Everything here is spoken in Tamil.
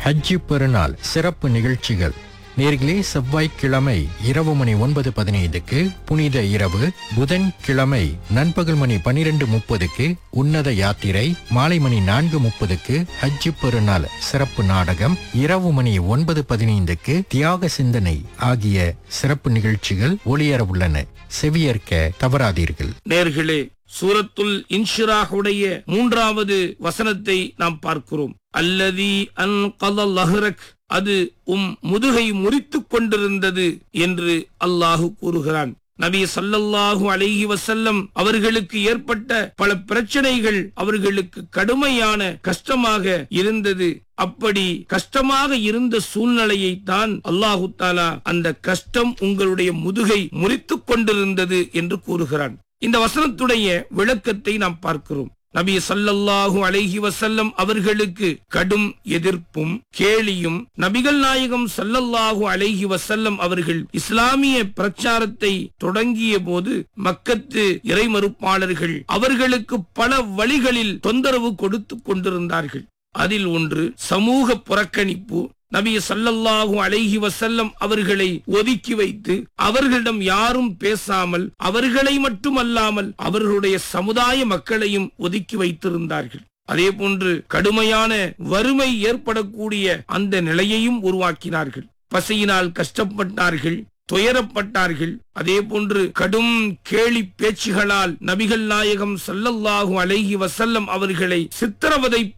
ஹஜ்ஜி பெருநாள் சிறப்பு நிகழ்ச்சிகள் நேர்களே செவ்வாய்க்கிழமை இரவு மணி ஒன்பது பதினைந்துக்கு புனித இரவு புதன்கிழமை நண்பகல் மணி பனிரெண்டு முப்பதுக்கு உன்னத யாத்திரை மாலை மணி நான்கு முப்பதுக்கு ஹஜ்ஜி பெருநாள் சிறப்பு நாடகம் இரவு மணி ஒன்பது பதினைந்துக்கு தியாக சிந்தனை ஆகிய சிறப்பு நிகழ்ச்சிகள் ஒளியர உள்ளன செவியேற்க தவறாதீர்கள் நேர்களே சூரத்துல் இன்ஷிராஹுடைய மூன்றாவது வசனத்தை நாம் பார்க்கிறோம் அல்லதி அன் லஹ்ரக் அது உம் முதுகை முறித்துக் கொண்டிருந்தது என்று அல்லாஹு கூறுகிறான் நபி ஸல்லல்லாஹு அலைஹி வஸல்லம் அவர்களுக்கு ஏற்பட்ட பல பிரச்சனைகள் அவர்களுக்கு கடுமையான கஷ்டமாக இருந்தது அப்படி கஷ்டமாக இருந்த சூழ்நிலையை தான் அல்லாஹு தாலா அந்த கஷ்டம் உங்களுடைய முதுகை முறித்துக் கொண்டிருந்தது என்று கூறுகிறான் இந்த வசனத்துடைய விளக்கத்தை நாம் பார்க்கிறோம் நபி ஸல்லல்லாஹு அலைஹி வஸல்லம் அவர்களுக்கு கடும் எதிர்ப்பும் கேலியும் நபிகள் நாயகம் ஸல்லல்லாஹு அலைஹி வஸல்லம் அவர்கள் இஸ்லாமிய பிரச்சாரத்தை தொடங்கிய போது மக்கத்து இறைமறுப்பாளர்கள் அவர்களுக்கு பல வழிகளில் தொந்தரவு கொடுத்து கொண்டிருந்தார்கள் அதில் ஒன்று சமூக புறக்கணிப்பு நபி ஸல்லல்லாஹு அலைஹி வஸல்லம் அவர்களை ஒதுக்கி வைத்து அவர்களிடம் யாரும் பேசாமல் அவர்களை மட்டுமல்லாமல் அவர்களுடைய சமுதாய மக்களையும் ஒதுக்கி வைத்திருந்தார்கள் அதே போன்று கடுமையான வறுமை ஏற்படக்கூடிய அந்த நிலையையும் உருவாக்கினார்கள் பசியினால் கஷ்டப்பட்டார்கள் துயரப்பட்டார்கள் அதே போன்று கடும் கேலி பேச்சுகளால் நபிகள் நாயகம் ஸல்லல்லாஹு அலைஹி வஸல்லம் அவர்களை சித்திரவதை